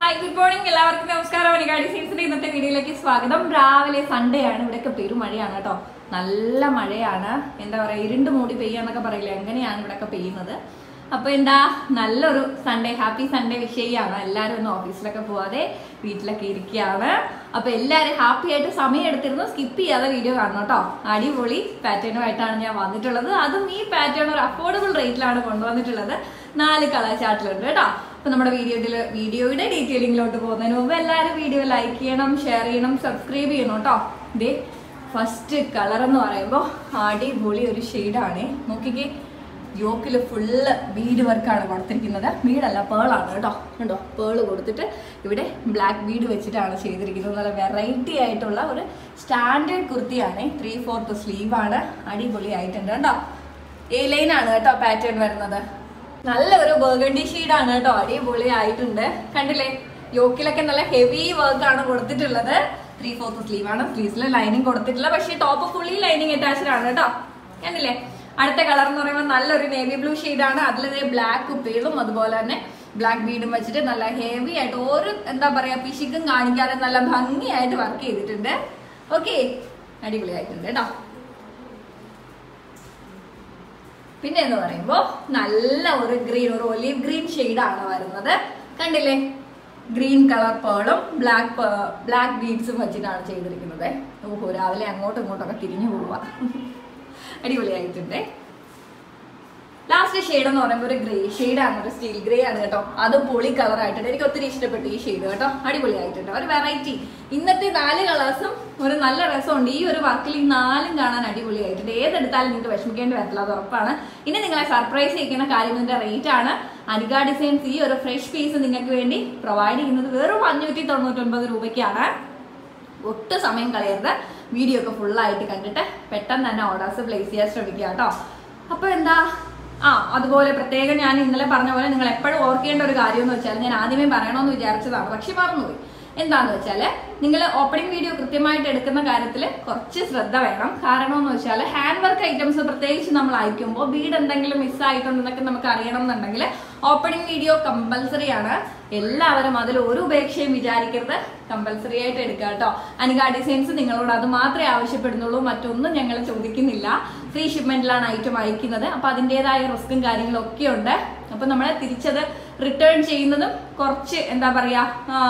hi good morning എല്ലാവർക്കും നമസ്കാരം മണിക്കാടി സീസണിന്റെ ഇന്നത്തെ വീഡിയോയിലേക്ക് സ്വാഗതം രാവിലെ സൺഡേ ആണ് ഇവിടെയൊക്കെ പെരുമഴയാണ് കേട്ടോ നല്ല മഴയാണ് എന്താ പറയാ ഇരുണ്ട് മൂടി പെയ്യാന്നൊക്കെ പറയില്ലേ അങ്ങനെയാണ് ഇവിടെയൊക്കെ പെയ്യുന്നത് അപ്പൊ എന്താ നല്ലൊരു സൺഡേ ഹാപ്പി സൺഡേ വിഷയമാണ് എല്ലാവരും ഒന്ന് ഓഫീസിലൊക്കെ പോവാതെ വീട്ടിലൊക്കെ ഇരിക്കുകയാണ് അപ്പൊ എല്ലാവരും ഹാപ്പി ആയിട്ട് സമയം എടുത്തിരുന്നു സ്കിപ്പ് ചെയ്യാതെ വീഡിയോ കാണണം കേട്ടോ അടിപൊളി പാറ്റേണുമായിട്ടാണ് ഞാൻ വന്നിട്ടുള്ളത് അതും ഈ പാറ്റേൺ ഒരു അഫോർഡബിൾ റേറ്റിലാണ് കൊണ്ടുവന്നിട്ടുള്ളത് നാല് കളർ ചാർട്ടിലുണ്ട് കേട്ടോ അപ്പൊ നമ്മുടെ വീഡിയോയിൽ വീഡിയോയുടെ ഡീറ്റെയിലിങ്ങിലോട്ട് പോകുന്നതിന് മുമ്പ് എല്ലാവരും വീഡിയോ ലൈക്ക് ചെയ്യണം ഷെയർ ചെയ്യണം സബ്സ്ക്രൈബ് ചെയ്യണം കേട്ടോ ഇതേ ഫസ്റ്റ് കളർ എന്ന് പറയുമ്പോൾ അടിപൊളി ഒരു ഷെയ്ഡാണ് നോക്കിക്കേ യോക്കിൽ ഫുള്ള് ബീഡ് വർക്കാണ് കൊടുത്തിരിക്കുന്നത് ബീഡല്ല പേളാണ് കേട്ടോ കണ്ടോ പേള് കൊടുത്തിട്ട് ഇവിടെ ബ്ലാക്ക് ബീഡ് വെച്ചിട്ടാണ് ചെയ്തിരിക്കുന്നത് നല്ല വെറൈറ്റി ആയിട്ടുള്ള ഒരു സ്റ്റാൻഡേർഡ് കുർത്തിയാണ് ത്രീ ഫോർത്ത് സ്ലീവ് ആണ് അടിപൊളി ആയിട്ടുണ്ട് കേട്ടോ എ ലൈൻ ആണ് കേട്ടോ പാറ്റേൺ വരുന്നത് നല്ല ഒരു ബർഗണ്ടി ആണ് കേട്ടോ അടിപൊളി ആയിട്ടുണ്ട് കണ്ടില്ലേ യോക്കിലൊക്കെ നല്ല ഹെവി വർക്ക് ആണ് കൊടുത്തിട്ടുള്ളത് ത്രീ ഫോർത്ത് സ്ലീവ് ആണ് സ്ലീവ്സിൽ ലൈനിങ് കൊടുത്തിട്ടില്ല പക്ഷേ ടോപ്പ് ഫുള്ളി ലൈനിങ് അറ്റാച്ച്ഡ് ആണ് കേട്ടോ കണ്ടില്ലേ അടുത്ത കളർ എന്ന് പറയുമ്പോൾ നല്ലൊരു നേവി ബ്ലൂ ആണ് അതിൽ ബ്ലാക്ക് പേളും അതുപോലെ തന്നെ ബ്ലാക്ക് ബീഡും വെച്ചിട്ട് നല്ല ഹെവി ആയിട്ട് ഒരു എന്താ പറയാ പിശിക്കും കാണിക്കാതെ നല്ല ഭംഗിയായിട്ട് വർക്ക് ചെയ്തിട്ടുണ്ട് ഓക്കെ അടിപൊളിയായിട്ടുണ്ട് കേട്ടോ പിന്നെ എന്ന് പറയുമ്പോൾ നല്ല ഒരു ഗ്രീൻ ഒരു ഒലീവ് ഗ്രീൻ ആണ് വരുന്നത് കണ്ടില്ലേ ഗ്രീൻ കളർ പേളും ബ്ലാക്ക് ബ്ലാക്ക് ബീഡ്സും വെച്ചിട്ടാണ് ചെയ്തിരിക്കുന്നത് ഓഹോ രാവിലെ അങ്ങോട്ടും ഇങ്ങോട്ടൊക്കെ തിരിഞ്ഞു പോവുക അടിപൊളിയായിട്ടുണ്ട് ലാസ്റ്റ് ഷെയ്ഡ് എന്ന് പറയുമ്പോൾ ഒരു ഗ്രേ ആണ് ഒരു സ്റ്റീൽ ഗ്രേ ആണ് കേട്ടോ അത് പൊളി കളർ ആയിട്ടുണ്ട് എനിക്ക് ഒത്തിരി ഇഷ്ടപ്പെട്ടു ഈ ഷെയ്ഡ് കേട്ടോ അടിപൊളിയായിട്ടുണ്ട് ഒരു വെറൈറ്റി ഇന്നത്തെ നാല് കളേഴ്സും ഒരു നല്ല രസമുണ്ട് ഈ ഒരു വർക്കിൽ ഈ നാലും കാണാൻ അടിപൊളിയായിട്ടുണ്ട് ഏതെടുത്താലും നിങ്ങൾക്ക് വിഷമിക്കേണ്ടി വരത്തില്ല അത് ഉറപ്പാണ് ഇനി നിങ്ങളെ സർപ്രൈസ് ചെയ്യുന്ന കാര്യത്തിന്റെ റേറ്റ് ആണ് അനിക ഡിസൈൻസ് ഈ ഒരു ഫ്രഷ് പീസ് നിങ്ങൾക്ക് വേണ്ടി പ്രൊവൈഡ് ചെയ്യുന്നത് വെറും അഞ്ഞൂറ്റി തൊണ്ണൂറ്റൊൻപത് രൂപയ്ക്കാണ് ഒട്ടും സമയം കളയരുത് വീഡിയോ ഒക്കെ ഫുള്ളായിട്ട് കണ്ടിട്ട് പെട്ടെന്ന് തന്നെ ഓർഡേഴ്സ് പ്ലേസ് ചെയ്യാൻ ശ്രമിക്കുക കേട്ടോ അപ്പൊ എന്താ ആ അതുപോലെ പ്രത്യേകം ഞാൻ ഇന്നലെ പറഞ്ഞ പോലെ നിങ്ങൾ എപ്പോഴും ഓർക്കേണ്ട ഒരു കാര്യം എന്ന് വെച്ചാൽ ഞാൻ ആദ്യമേ പറയണമെന്ന് വിചാരിച്ചതാണ് പക്ഷെ മറന്നുപോയി എന്താന്ന് വെച്ചാൽ നിങ്ങൾ ഓപ്പണിംഗ് വീഡിയോ കൃത്യമായിട്ട് എടുക്കുന്ന കാര്യത്തിൽ കുറച്ച് ശ്രദ്ധ വേണം കാരണം എന്ന് വെച്ചാൽ ഹാൻഡ് വർക്ക് ഐറ്റംസ് പ്രത്യേകിച്ച് നമ്മൾ അയക്കുമ്പോൾ ബീഡ് എന്തെങ്കിലും മിസ് ആയിട്ടുണ്ടെന്നൊക്കെ നമുക്ക് അറിയണം എന്നുണ്ടെങ്കിൽ ഓപ്പണിംഗ് വീഡിയോ കമ്പൽസറി ആണ് എല്ലാവരും അതിൽ ഒരു ഉപേക്ഷയും വിചാരിക്കരുത് കമ്പൽസറി ആയിട്ട് എടുക്കുക കേട്ടോ അനിക ഡിസൈൻസ് നിങ്ങളോട് അത് മാത്രമേ ആവശ്യപ്പെടുന്നുള്ളൂ മറ്റൊന്നും ഞങ്ങൾ ചോദിക്കുന്നില്ല ഫ്രീ ഷിപ്മെന്റിലാണ് ഐറ്റം അയക്കുന്നത് അപ്പൊ അതിൻ്റെതായ റിസ്ക്കും കാര്യങ്ങളും ഒക്കെ ഉണ്ട് അപ്പൊ നമ്മൾ തിരിച്ചത് റിട്ടേൺ ചെയ്യുന്നതും കുറച്ച് എന്താ പറയാ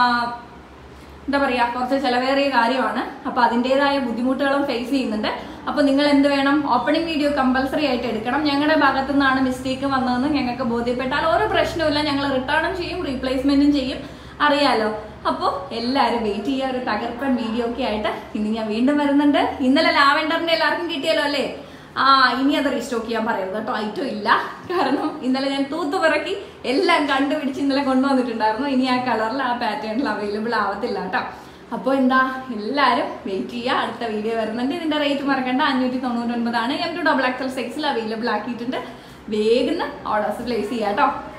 എന്താ പറയാ കുറച്ച് ചിലവേറിയ കാര്യമാണ് അപ്പൊ അതിൻ്റെതായ ബുദ്ധിമുട്ടുകളും ഫേസ് ചെയ്യുന്നുണ്ട് അപ്പൊ നിങ്ങൾ എന്ത് വേണം ഓപ്പണിംഗ് വീഡിയോ കമ്പൽസറി ആയിട്ട് എടുക്കണം ഞങ്ങളുടെ ഭാഗത്തു നിന്നാണ് മിസ്റ്റേക്ക് വന്നതെന്ന് ഞങ്ങൾക്ക് ബോധ്യപ്പെട്ടാൽ ഒരു പ്രശ്നവുമില്ല ഞങ്ങൾ റിട്ടേണും ചെയ്യും റീപ്ലേസ്മെന്റും ചെയ്യും അറിയാലോ അപ്പോൾ എല്ലാവരും വെയിറ്റ് ചെയ്യുക ഒരു തകർപ്പൻ വീഡിയോ ഒക്കെ ആയിട്ട് ഇനി ഞാൻ വീണ്ടും വരുന്നുണ്ട് ഇന്നലെ ലാവെൻഡറിന്റെ എല്ലാവർക്കും കിട്ടിയല്ലോ അല്ലേ ആ ഇനി അത് റീസ്റ്റോക്ക് ചെയ്യാൻ പറയരുത് കേട്ടോ ഐറ്റം ഇല്ല കാരണം ഇന്നലെ ഞാൻ തൂത്തുപിറക്കി എല്ലാം കണ്ടുപിടിച്ച് ഇന്നലെ കൊണ്ടുവന്നിട്ടുണ്ടായിരുന്നു ഇനി ആ കളറിൽ ആ പാറ്റേണിൽ അവൈലബിൾ ആവത്തില്ല കേട്ടോ അപ്പോൾ എന്താ എല്ലാവരും വെയിറ്റ് ചെയ്യുക അടുത്ത വീഡിയോ വരുന്നുണ്ട് ഇതിന്റെ റേറ്റ് മറക്കണ്ട അഞ്ഞൂറ്റി തൊണ്ണൂറ്റൊൻപതാണ് എം ടു ഡബിൾ എക്സൽ സെക്സിൽ അവൈലബിൾ ആക്കിയിട്ടുണ്ട് വേഗം ഓർഡേഴ്സ് പ്ലേസ് ചെയ്യാം കേട്ടോ